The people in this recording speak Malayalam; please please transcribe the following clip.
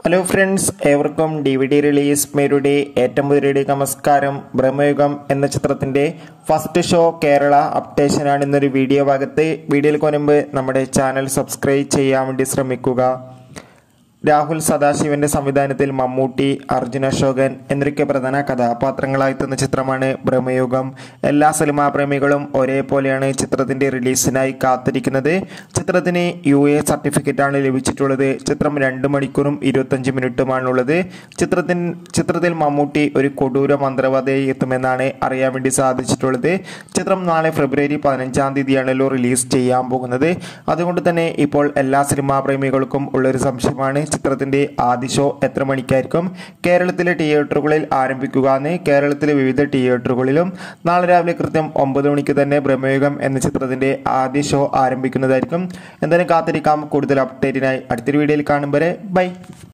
ഹലോ ഫ്രണ്ട്സ് ഏവർക്കും ഡി വി ഡി റിലീസ് മേരുടെ ഏറ്റവും പുതിയ നമസ്കാരം ബ്രഹ്മയുഗം എന്ന ചിത്രത്തിന്റെ ഫസ്റ്റ് ഷോ കേരള അപ്ഡേഷനാണ് ഇന്നൊരു വീഡിയോ ഭാഗത്ത് വീഡിയോയിൽ കൊനുമ്പ് നമ്മുടെ ചാനൽ സബ്സ്ക്രൈബ് ചെയ്യാൻ വേണ്ടി ശ്രമിക്കുക രാഹുൽ സദാശിവന്റെ സംവിധാനത്തിൽ മമ്മൂട്ടി അർജുൻ അശോകൻ എന്നൊക്കെ പ്രധാന കഥാപാത്രങ്ങളായെത്തുന്ന ചിത്രമാണ് ബ്രഹ്മയുഗം എല്ലാ സിനിമാ പ്രേമികളും ഒരേപോലെയാണ് ചിത്രത്തിന്റെ റിലീസിനായി കാത്തിരിക്കുന്നത് ചിത്രത്തിന് യു എ സർട്ടിഫിക്കറ്റാണ് ലഭിച്ചിട്ടുള്ളത് ചിത്രം രണ്ട് മണിക്കൂറും ഇരുപത്തഞ്ച് മിനിറ്റുമാണുള്ളത് ചിത്രത്തിന് ചിത്രത്തിൽ മമ്മൂട്ടി ഒരു കൊടൂര മന്ത്രവാദിയായി എത്തുമെന്നാണ് അറിയാൻ വേണ്ടി സാധിച്ചിട്ടുള്ളത് ചിത്രം നാളെ ഫെബ്രുവരി പതിനഞ്ചാം തീയതിയാണല്ലോ റിലീസ് ചെയ്യാൻ പോകുന്നത് അതുകൊണ്ട് തന്നെ ഇപ്പോൾ എല്ലാ സിനിമാ പ്രേമികൾക്കും ഉള്ളൊരു സംശയമാണ് ചിത്രത്തിന്റെ ആദ്യ ഷോ എത്ര മണിക്കായിരിക്കും കേരളത്തിലെ തിയേറ്ററുകളിൽ ആരംഭിക്കുക എന്ന് കേരളത്തിലെ വിവിധ തിയേറ്ററുകളിലും നാളെ രാവിലെ കൃത്യം ഒമ്പത് മണിക്ക് തന്നെ ബ്രഹ്മയുഗം എന്ന ചിത്രത്തിന്റെ ആദ്യ ഷോ ആരംഭിക്കുന്നതായിരിക്കും എന്തായാലും കാത്തിരിക്കാം കൂടുതൽ അപ്ഡേറ്റിനായി അടുത്തൊരു വീഡിയോയിൽ കാണും വരെ ബൈ